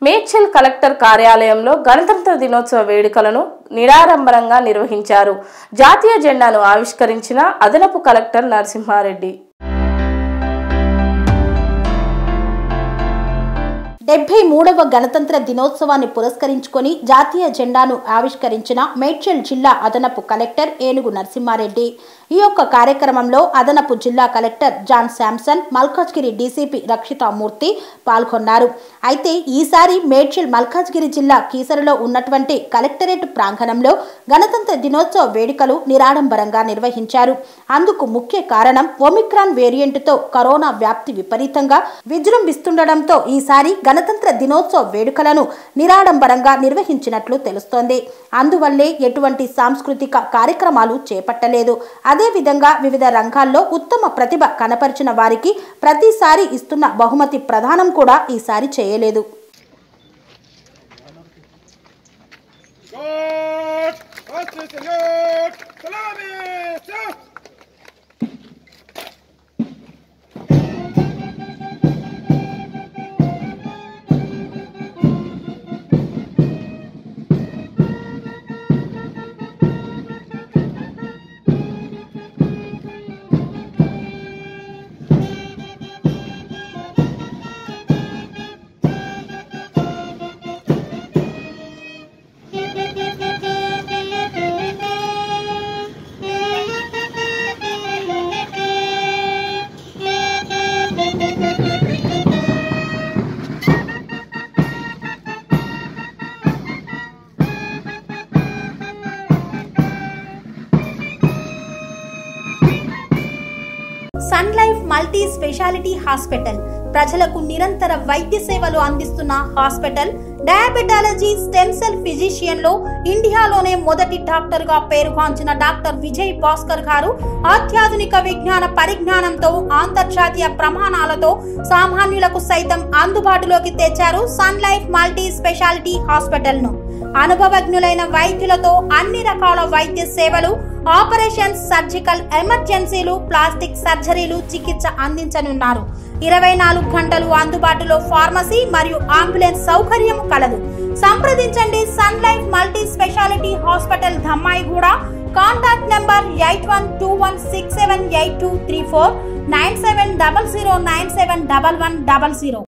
Medchal collector కార్యాలయంలో గణతంత్ర దినోత్సవ వేడుకలను నిరాడంబరంగా నిర్వహించారు జాతీయ జెండాను ఆవిష్కరించిన అదనపు కలెక్టర్ నరసింహారెడ్డి డెబ్బై మూడవ గణతంత్ర దినోత్సవాన్ని పురస్కరించుకొని జాతీయ జెండాను ఆవిష్కరించిన మేడ్చల్ జిల్లా అదనపు కలెక్టర్ ఏనుగు నరసింహారెడ్డి ఈ యొక్క కార్యక్రమంలో అదనపు జిల్లా collector John Samson Malkajgiri DCP Rakshitamurthy పాల్గొన్నారు అయితే ఈసారి మేడ్చల్ మల్కాజ్గిరి జిల్లా కీసరలో ఉన్నటువంటి కలెక్టరేట్ ప్రాంగణంలో గణతంత్ర దినోత్సవ వేడుకలు నిరాడంబరంగా నిర్వహించారు అందుకు ముఖ్య కారణం ఒమిక్రాన్ వేరియంట్తో కరోనా వ్యాప్తి విపరీతంగా విజృంభిస్తుండటంతో ఈసారి గణతంత్ర దినోత్సవ వేడుకలను నిరాడంబరంగా నిర్వహించినట్లు తెలుస్తోంది అందువల్లే ఎటువంటి సాంస్కృతిక కార్యక్రమాలు చేపట్టలేదు అదేవిధంగా వివిధ రంగాల్లో ఉత్తమ ప్రతిభ కనపరిచిన వారికి ప్రతిసారి ఇస్తున్న బహుమతి ప్రదానం కూడా ఈసారి చేయలేదు God, Patria Señor, salame, Dios. Sun Life multi speciality hospital ప్రజలకు నిరంతర వైద్య సేవలు అందిస్తున్న hospital diabetology stem cell physician లో ఇండియాలోనే మొదటి డాక్టర్ గా పేరుగాంచిన డాక్టర్ విజయ్ భాస్కర్ గారు అత్యాధునిక విజ్ఞాన పరిజ్ఞానంతో అంతర్జాతీయ ప్రమాణాలతో సామాన్యులకు సైతం అందుబాటులోకి తెచ్చారు Sun Life multi speciality hospital ను అనుభవజ్ఞులైన వైద్యులతో అన్ని రకాల వైద్య సేవలు ఆపరేషన్స్ సర్జికల్ ఎమర్జెన్సీలు ప్లాస్టిక్ సర్జరీలు చికిత్స అందించనున్నారు ఇరవై నాలుగు గంటలు అందుబాటులో ఫార్మసీ మరియు అంబులెన్స్ సౌకర్యం కలదు సంప్రదించండి Sun Life multi speciality hospital Dhammaiguda contact number eight one two one six seven eight two three four nine seven double zero nine seven double one double zero